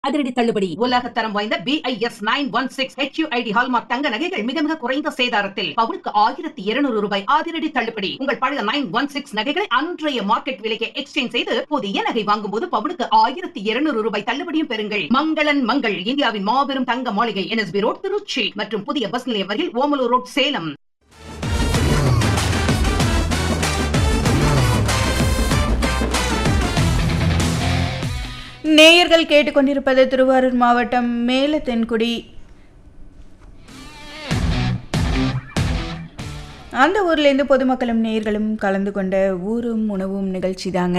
அதிரடி தள்ளுபடி உலக தரம் வாய்ந்த BIS nine one six HUID hallmark தங்க நகைகள் மிக மிக குறைந்த சேதாரத்தில் பவுனுக்கு ஆயிரத்தி இருநூறு ரூபாய் அதிரடி தள்ளுபடி உங்கள் பழைய நைன் ஒன் சிக்ஸ் நகைகளை அன்றைய மார்க்கெட் விலைக்கு எக்ஸ்சேஞ்ச் செய்து புதிய நகை வாங்கும் போது பவுனுக்கு ஆயிரத்தி இருநூறு ரூபாய் தள்ளுபடியும் பெறுங்கள் மங்களன் மங்கள் இந்தியாவின் மாபெரும் தங்க மாளிகை என்எஸ்பி ரோட் திருச்சி மற்றும் புதிய பஸ் நிலையம் அருகில் ஓமலூர் ரோட் சேலம் நேயர்கள் கேட்டுக்கொண்டிருப்பது திருவாரூர் மாவட்டம் மேல தென்குடி அந்த ஊர்லேருந்து பொதுமக்களும் நேயர்களும் கலந்து கொண்ட ஊரும் உணவும் நிகழ்ச்சி தாங்க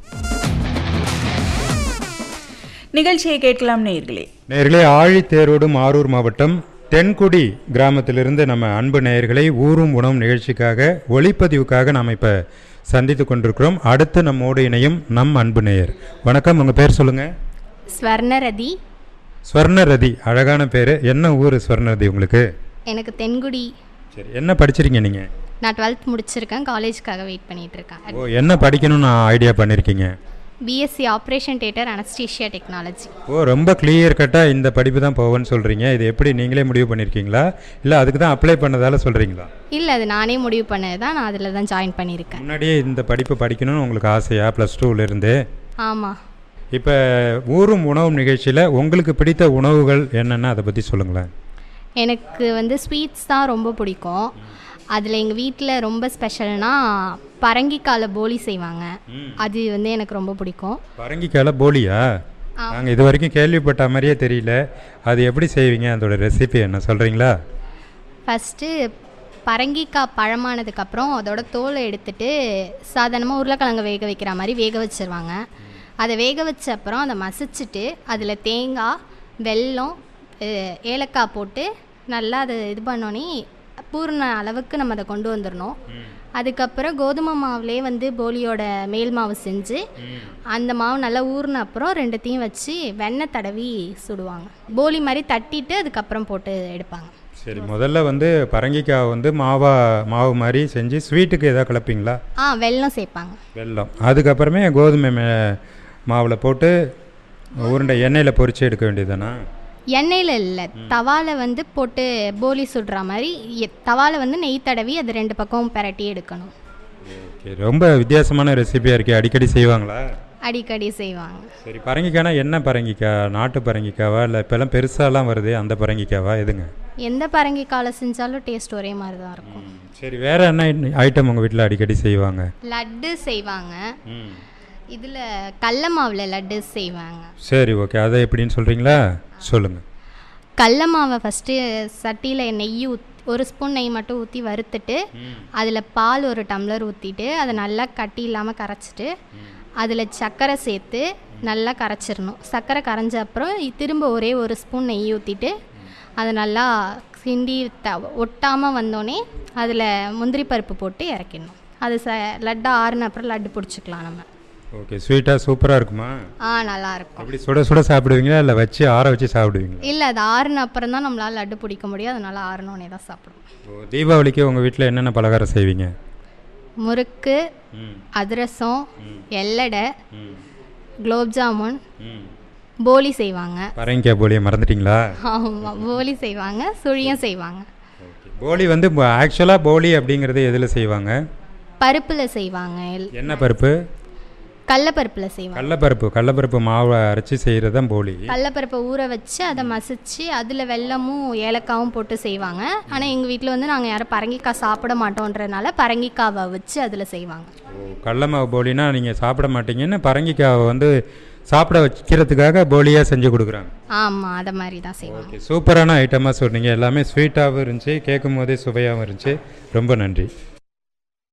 நிகழ்ச்சியை கேட்கலாம் நேயர்களே நேயர்களே ஆழித்தேரோடு ஆரூர் மாவட்டம் தென்குடி கிராமத்திலிருந்து நம்ம அன்பு நேயர்களை ஊரும் உணவும் நிகழ்ச்சிக்காக ஒளிப்பதிவுக்காக நாம் இப்போ சந்தித்து கொண்டிருக்கிறோம் அடுத்து நம்மோடு இணையும் நம் அன்பு நேயர் வணக்கம் உங்கள் பேர் சொல்லுங்கள் ஸ்வர்ணரதி ஸ்வர்ணரதி அழகான பேர் என்ன ஊர் ஸ்வர்ணரதி உங்களுக்கு எனக்கு தென்குடி சரி என்ன படிச்சிருக்கீங்க நீங்கள் நான் டுவெல்த் முடிச்சிருக்கேன் காலேஜ்க்காக வெயிட் பண்ணிட்டு இருக்கேன் ஓ என்ன படிக்கணும்னு ஐடியா பண்ணியிருக்கீங்க BSc operation theatre anaesthesia technology ஓ ரொம்ப கிளியர் கட்டாக இந்த படிப்பு தான் போவேன்னு சொல்கிறீங்க இது எப்படி நீங்களே முடிவு பண்ணியிருக்கீங்களா இல்லை அதுக்கு தான் அப்ளை பண்ணதால சொல்கிறீங்களா இல்லை அது நானே முடிவு பண்ணது தான் நான் அதில் தான் ஜாயின் பண்ணியிருக்கேன் முன்னாடியே இந்த படிப்பு படிக்கணும்னு உங்களுக்கு ஆசையா ப்ளஸ் டூலேருந்து ஆமாம் இப்போ ஊரும் உணவும் நிகழ்ச்சியில் உங்களுக்கு பிடித்த உணவுகள் என்னென்ன அதை பற்றி சொல்லுங்களேன் எனக்கு வந்து ஸ்வீட்ஸ் தான் ரொம்ப பிடிக்கும் அதில் எங்கள் வீட்டில் ரொம்ப ஸ்பெஷல்னா பரங்கிக்கால போலி செய்வாங்க அது வந்து எனக்கு ரொம்ப பிடிக்கும் பரங்கிக்கால போலியா நாங்கள் இது வரைக்கும் கேள்விப்பட்ட மாதிரியே தெரியல அது எப்படி செய்வீங்க அதோட ரெசிபி என்ன சொல்கிறீங்களா ஃபஸ்ட்டு பரங்கிக்காய் பழமானதுக்கப்புறம் அதோட தோலை எடுத்துட்டு சாதாரணமாக உருளைக்கிழங்கு வேக வைக்கிற மாதிரி வேக வச்சிருவாங்க அதை வேக வச்ச அப்புறம் அதை மசிச்சுட்டு அதில் தேங்காய் வெல்லம் அஹ், ஏலக்காய் போட்டு நல்லா அதை இது பண்ணோன்னே பூர்ண அளவுக்கு நம்ம அதை கொண்டு வந்துடணும் அதுக்கப்புறம் கோதுமை மாவுலேயே வந்து போலியோட மேல் மாவு செஞ்சு அந்த மாவு நல்லா ஊறின அப்புறம் ரெண்டுத்தையும் வச்சு வெண்ணெய் தடவி சுடுவாங்க போலி மாதிரி தட்டிட்டு அதுக்கப்புறம் போட்டு எடுப்பாங்க சரி முதல்ல வந்து பரங்கிக்காய் வந்து மாவா மாவு மாதிரி செஞ்சு ஸ்வீட்டுக்கு எதாவது கலப்பீங்களா ஆ வெல்லம் சேர்ப்பாங்க வெல்லம் அதுக்கப்புறமே கோதுமை மே மாவில் போட்டு உருண்டை எண்ணெயில் பொரிச்சு எடுக்க வேண்டியதுதானா எண்ணெயில் இல்லை தவால வந்து போட்டு போலி சுடுற மாதிரி எ- தவால வந்து நெய் தடவி அது ரெண்டு பக்கம் பிரட்டி எடுக்கணும் ஓகே ரொம்ப வித்தியாசமான ரெசிபியாக இருக்கே அடிக்கடி செய்வாங்களா அடிக்கடி செய்வாங்க சரி பரங்கிக்காய்னா என்ன பரங்கிக்காய் நாட்டு பரங்கிக்காவா இல்லை இப்போல்லாம் பெருசாலாம் வருது அந்த பரங்கிக்காவா எதுங்க எந்த பரங்கிக்கால செஞ்சாலும் டேஸ்ட் ஒரே மாதிரி தான் இருக்கும் சரி வேற என்ன ஐட்டம் உங்கள் வீட்டில் அடிக்கடி செய்வாங்க லட்டு செய்வாங்க இதில் கடல மாவில் லட்டு செய்வாங்க சரி ஓகே அதை எப்படின்னு சொல்கிறீங்களா சொல்லுங்கள் கடல மாவை ஃபஸ்ட்டு சட்டியில் நெய் ஊத் ஒரு ஸ்பூன் நெய் மட்டும் ஊற்றி வறுத்துட்டு அதில் பால் ஒரு டம்ளர் ஊற்றிட்டு அதை நல்லா கட்டி இல்லாமல் கரைச்சிட்டு அதில் சர்க்கரை சேர்த்து நல்லா கரைச்சிடணும் சர்க்கரை கரைஞ்ச அப்புறம் இ- திரும்ப ஒரே ஒரு ஸ்பூன் நெய் ஊற்றிட்டு அதை நல்லா கிண்டி த ஒட்டாமல் வந்தோடனே அதில் முந்திரி பருப்பு போட்டு இறக்கிடணும் அது ச லட்டு ஆறுன அப்புறம் லட்டு பிடிச்சிக்கலாம் நம்ம ஓகே ஸ்வீட்டாக சூப்பராக இருக்குமா ஆ நல்லாயிருக்கும் அப்படி சுட சுட சாப்பிடுவீங்களா இல்லை வச்சு ஆற வச்சு சாப்பிடுவீங்களா இல்லை அது ஆறுன அப்புறம் தான் நம்மளால் லட்டு பிடிக்க முடியும் அதனால ஆறுனோடனே தான் சாப்பிடுவோம் ஓ தீபாவளிக்கு உங்கள் வீட்டில் என்னென்ன பலகாரம் செய்வீங்க முறுக்கு அதிரசம் எல்லடை குலோப் ஜாமுன் போலி செய்வாங்க பரங்கிக்காய் போலியை மறந்துட்டீங்களா ஆமாம் போலி செய்வாங்க சுழியம் செய்வாங்க போலி வந்து ஆக்சுவலாக போலி அப்படிங்கிறது எதில் செய்வாங்க பருப்பில் செய்வாங்க எல்- என்ன பருப்பு கடலப்பருப்பில் செய்வாங்க கடலப்பருப்பு கடலப்பருப்பு மாவை அரைச்சி செய்கிறது தான் போலி கடலப்பருப்பை ஊற வச்சு அதை மசிச்சு அதில் வெல்லமும் ஏலக்காவும் போட்டு செய்வாங்க ஆனால் எங்கள் வீட்டில் வந்து நாங்கள் யாரும் பரங்கிக்காய் சாப்பிட மாட்டோன்றதுனால பரங்கிக்காவை வச்சு அதில் செய்வாங்க ஓ கடல மாவு போலினா நீங்கள் சாப்பிட மாட்டீங்கன்னு பரங்கிக்காவை வந்து சாப்பிட வைக்கிறதுக்காக போலியாக செஞ்சு கொடுக்குறாங்க ஆமாம் அதை மாதிரி தான் செய்வாங்க ஓகே சூப்பரான ஐட்டமாக சொன்னீங்க எல்லாமே ஸ்வீட்டாகவும் இருந்துச்சு கேட்கும் போதே சுவையாகவும் இருந்துச்சு ரொம்ப நன்றி